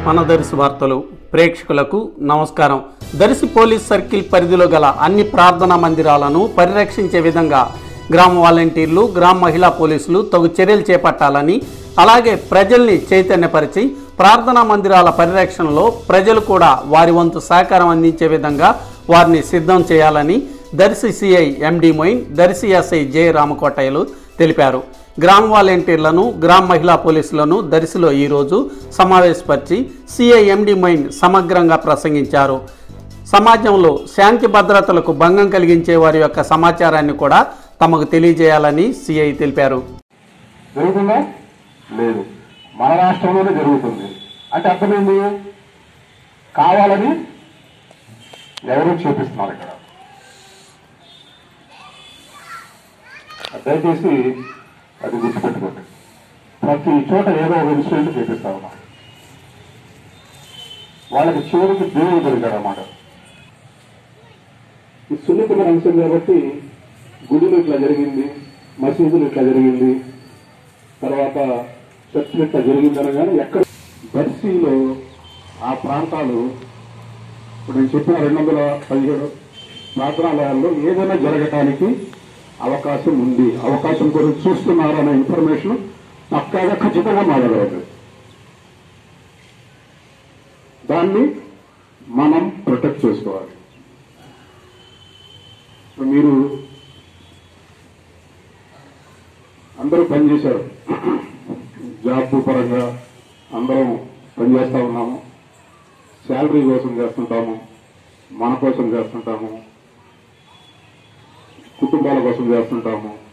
మన దర్శి వార్తలు ప్రేక్షకులకు నమస్కారం దర్శి పోలీస్ సర్కిల్ పరిధిలో గల అన్ని ప్రార్థనా మందిరాలను పరిరక్షించే విధంగా గ్రామ వాలంటీర్లు గ్రామ మహిళా పోలీసులు తగు చర్యలు చేపట్టాలని అలాగే ప్రజల్ని చైతన్యపరిచి ప్రార్థనా మందిరాల పరిరక్షణలో ప్రజలు కూడా వారి వంతు సహకారం అందించే విధంగా వారిని సిద్ధం చేయాలని Darsi CI MD Moin Darsi SI J రామకోటయ్యలు తెలిపారు గ్రామ వాలంటీర్లను గ్రామ మహిళా పోలీసులను దర్శిలో ఈరోజు సమావేశపరిచి సిఐ ఎండి మొయిన్ సమగ్రంగా ప్రసంగించారు సమాజంలో శాంతి భద్రతలకు భంగం కలిగించే వారి యొక్క సమాచారాన్ని కూడా తమకు తెలియజేయాలని సిఐ తెలిపారు జరుగుతుందా లేదు మన రాష్ట్రంలోనే జరుగుతుంది అంటే అర్థమైంది కావాలని ఎవరు చూపిస్తున్నారు ఇక్కడ దయచేసి అది గుర్తుపెట్టుకోండి ప్రతి చోట ఏదో ఒక ఇన్సిడెంట్ చేపిస్తా ఉన్నాం వాళ్ళకి చివరికి దేవుడు దొరికాడు అన్నమాట ఈ సున్నితమైన అంశం కాబట్టి గుడిలో ఇట్లా జరిగింది మసీదులు ఇట్లా జరిగింది తర్వాత చర్చిలు ఇట్లా జరిగింది అనగానే ఎక్కడ దర్శిలో ఆ ప్రాంతాలు ఇప్పుడు నేను చెప్పిన రెండు వందల పదిహేడు ప్రార్థనాలయాల్లో ఏదైనా జరగటానికి అవకాశం ఉంది అవకాశం గురించి చూస్తున్నారు అనే ఇన్ఫర్మేషన్ పక్కాగా ఖచ్చితంగా మాట్లాడలేదు దాన్ని మనం ప్రొటెక్ట్ చేసుకోవాలి ఇప్పుడు మీరు అందరూ పనిచేశారు జాబ్ పరంగా అందరం పనిచేస్తా ఉన్నాము శాలరీ కోసం చేస్తుంటాము మన కోసం చేస్తుంటాము కుటుంబాల కోసం చేస్తుంటాము